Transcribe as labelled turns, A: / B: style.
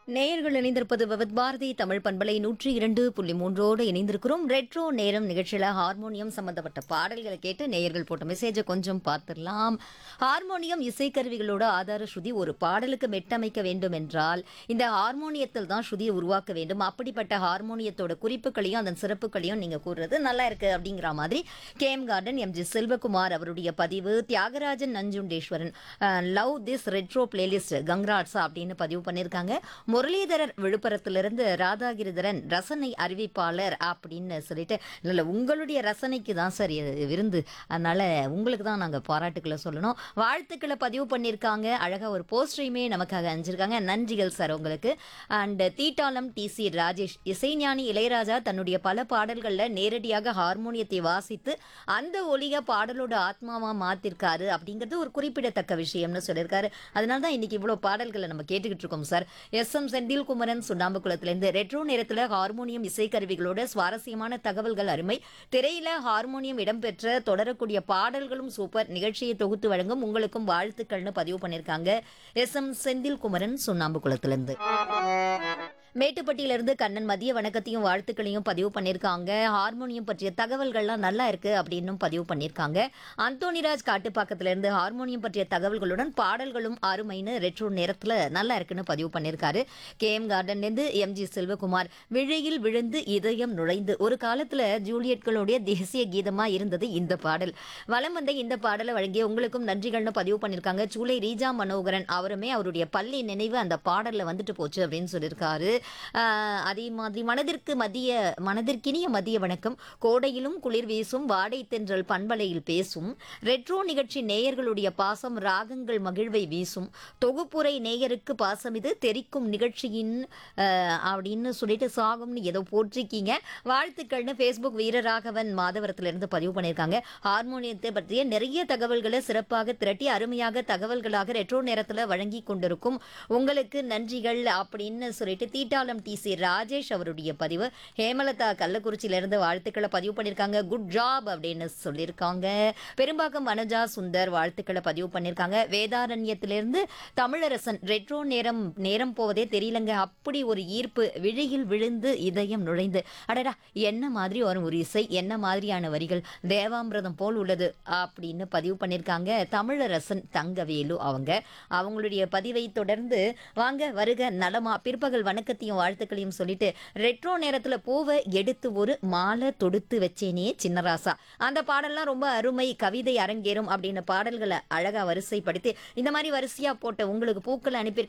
A: நேயர்கள் இணைந்திருப்பது விவத் பாரதி தமிழ் பண்பலை நூற்றி இரண்டு புள்ளி மூன்றோடு இணைந்திருக்கிறோம் ரெட்ரோ நேரம் நிகழ்ச்சியில ஹார்மோனியம் சம்பந்தப்பட்ட பாடல்களை கேட்டு நேயர்கள் போட்ட மெசேஜை கொஞ்சம் பார்த்துடலாம் ஹார்மோனியம் இசைக்கருவிகளோட ஆதார ஸ்ருதி ஒரு பாடலுக்கு மெட்டமைக்க வேண்டும் என்றால் இந்த ஹார்மோனியத்தில் தான் ஸ்ருதியை உருவாக்க வேண்டும் அப்படிப்பட்ட ஹார்மோனியத்தோட குறிப்புகளையும் அதன் சிறப்புகளையும் நீங்க கூறுறது நல்லா இருக்கு அப்படிங்கிற மாதிரி K M garden M G Selvakumar அவருடைய பதிவு Thiagarajan Nanjundeswaran love this retro playlist கங்ராட்ஸா அப்படின்னு பதிவு பண்ணியிருக்காங்க முரளிதரர் விழுப்புரத்திலிருந்து ராதாகிரிதரன் ரசனை அறிவிப்பாளர் அப்படின்னு சொல்லிட்டு இல்லை உங்களுடைய ரசனைக்கு தான் சார் இது விருந்து அதனால உங்களுக்கு தான் நாங்கள் பாராட்டுக்களை சொல்லணும் வாழ்த்துக்களை பதிவு பண்ணியிருக்காங்க அழகாக ஒரு போஸ்டரையுமே நமக்காக அனுப்பிச்சிருக்காங்க நன்றிகள் சார் உங்களுக்கு அண்ட் தீட்டாளம் டி சி ராஜேஷ் இசைஞானி இளையராஜா தன்னுடைய பல பாடல்களில் நேரடியாக ஹார்மோனியத்தை வாசித்து அந்த ஒலியை பாடலோட ஆத்மாவா மாத்திருக்காரு அப்படிங்கிறது ஒரு குறிப்பிடத்தக்க விஷயம்னு சொல்லியிருக்காரு அதனால தான் இன்னைக்கு இவ்வளோ பாடல்களை நம்ம கேட்டுக்கிட்டு இருக்கோம் சார் எஸ் எம் செந்தில்குமரன் சுண்ணாம்புக்குளத்திலிருந்து ரெட்ரோ நேரத்தில் ஹார்மோனியம் இசைக்கருவிகளோட சுவாரஸ்யமான தகவல்கள் அருமை திரையில ஹார்மோனியம் இடம்பெற்ற தொடரக்கூடிய பாடல்களும் சூப்பர் நிகழ்ச்சியை தொகுத்து வழங்கும் உங்களுக்கும் வாழ்த்துக்கள்னு பதிவு பண்ணியிருக்காங்க எஸ் எம் செந்தில்குமரன் சுண்ணாம்புக்குளத்திலிருந்து மேட்டுப்பட்டியிலிருந்து கண்ணன் மதிய வணக்கத்தையும் வாழ்த்துக்களையும் பதிவு பண்ணியிருக்காங்க ஹார்மோனியம் பற்றிய தகவல்கள்லாம் நல்லா இருக்கு அப்படின்னும் பதிவு பண்ணியிருக்காங்க அந்தோனிராஜ் காட்டுப்பாக்கத்திலிருந்து ஹார்மோனியம் பற்றிய தகவல்களுடன் பாடல்களும் அருமைன்னு ரெட்ரோ நேரத்தில் நல்லா இருக்குன்னு பதிவு பண்ணியிருக்காரு கே எம் கார்டன்லேருந்து எம் ஜி செல்வகுமார் விழியில் விழுந்து இதயம் நுழைந்து ஒரு காலத்தில் ஜூலியட்களுடைய தேசிய கீதமாக இருந்தது இந்த பாடல் வலம் வந்த இந்த பாடலை வழங்கிய உங்களுக்கும் நன்றிகள்னு பதிவு பண்ணியிருக்காங்க சூளை ரீஜா மனோகரன் அவருமே அவருடைய பள்ளி நினைவு அந்த பாடலில் வந்துட்டு போச்சு அப்படின்னு சொல்லியிருக்காரு ஆஹ் அதே மாதிரி மனதிற்கு மதிய மனதிற்கினிய மதிய வணக்கம் கோடையிலும் குளிர் வீசும் வாடை தென்றல் பண்பலையில் பேசும் ரெட்ரோ நிகழ்ச்சி நேயர்களுடைய பாசம் ராகங்கள் மகிழ்வை வீசும் தொகுப்புரை நேயருக்கு பாசம் இது தெரிக்கும் நிகழ்ச்சியின் ஆஹ் அப்படின்னு சொல்லிட்டு சாகும்னு ஏதோ போட்டிருக்கீங்க வாழ்த்துக்கள்னு ஃபேஸ்புக் வீரராகவன் மாதவரத்திலிருந்து பதிவு பண்ணியிருக்காங்க ஹார்மோனியத்தை பற்றிய நிறைய தகவல்களை சிறப்பாக திரட்டி அருமையாக தகவல்களாக ரெட்ரோ நேரத்தில் வழங்கி கொண்டிருக்கும் உங்களுக்கு நன்றிகள் அப்படின்னு சொல்லிட்டு தீட்டாளம் டி சி ராஜேஷ் அவருடைய பதிவு ஹேமலதா கள்ளக்குறிச்சியிலிருந்து வாழ்த்துக்களை பதிவு பண்ணியிருக்காங்க குட் ஜாப் அப்படின்னு சொல்லியிருக்காங்க பெரும்பாக்கம் வனஜா சுந்தர் வாழ்த்துக்களை பதிவு பண்ணியிருக்காங்க வேதாரண்யத்திலிருந்து தமிழரசன் ரெட்ரோ நேரம் நேரம் போவதே தெரியலங்க அப்படி ஒரு ஈர்ப்பு விழியில் விழுந்து இதயம் நுழைந்து அடடா என்ன மாதிரி வரும் ஒரு இசை என்ன மாதிரியான வரிகள் தேவாமிரதம் போல் உள்ளது அப்படின்னு பதிவு பண்ணியிருக்காங்க தமிழரசன் தங்கவேலு அவங்க அவங்களுடைய பதிவை தொடர்ந்து வாங்க வருக நலமா பிற்பகல் வணக்கத்தையும் வாழ்த்துக்களையும் சொல்லிட்டு ரெட்ரோ நேரத்துல பூவை எடுத்து ஒரு மாலை தொடுத்து வச்சேனே சின்னராசா அந்த பாடல்லாம் ரொம்ப அருமை கவிதை அரங்கேறும் அப்படின்னு பாடல்களை அழகா வரிசைப்படுத்தி இந்த மாதிரி வரிசையா போட்ட உங்களுக்கு பூக்களை அனுப்பி